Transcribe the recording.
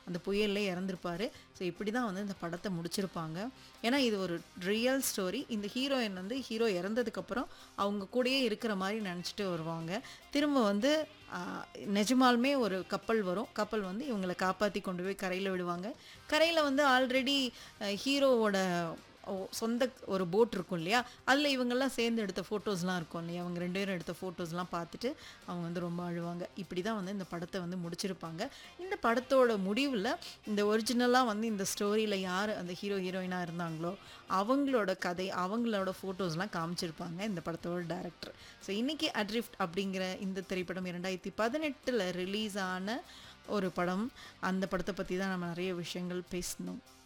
அந்த புயல்ல இறந்துருப்பாரு ஸோ இப்படி தான் வந்து இந்த படத்தை முடிச்சிருப்பாங்க ஏன்னா இது ஒரு ரியல் ஸ்டோரி இந்த ஹீரோயின் வந்து ஹீரோ இறந்ததுக்கப்புறம் அவங்க கூடயே இருக்கிற மாதிரி நினச்சிட்டு வருவாங்க திரும்ப வந்து ஆஹ், நிஜமாலுமே ஒரு கப்பல் வரும் கப்பல் வந்து இவங்களை காப்பாற்றி கொண்டு போய் கரையில் விடுவாங்க கரையில் வந்து ஆல்ரெடி ஹீரோவோட ஓ- சொந்த ஒரு போட் இருக்கும் இல்லையா அதில் இவங்கெல்லாம் சேர்ந்து எடுத்த ஃபோட்டோஸ்லாம் இருக்கும் இல்லையா அவங்க ரெண்டு பேரும் எடுத்த ஃபோட்டோஸ்லாம் பார்த்துட்டு அவங்க வந்து ரொம்ப அழுவாங்க இப்படி தான் வந்து இந்த படத்தை வந்து முடிச்சிருப்பாங்க இந்த படத்தோட முடிவில் இந்த ஒரிஜினலாக வந்து இந்த ஸ்டோரியில் யார் அந்த ஹீரோ ஹீரோயினாக இருந்தாங்களோ அவங்களோட கதை அவங்களோட ஃபோட்டோஸ்லாம் காமிச்சிருப்பாங்க இந்த படத்தோட டேரக்டர் ஸோ இன்றைக்கி அட்ரிஃப்ட் அப்படிங்கிற இந்த திரைப்படம் இரண்டாயிரத்தி பதினெட்டில் ரிலீஸ் ஆன ஒரு படம் அந்த படத்தை பற்றி தான் நம்ம நிறைய விஷயங்கள் பேசணும்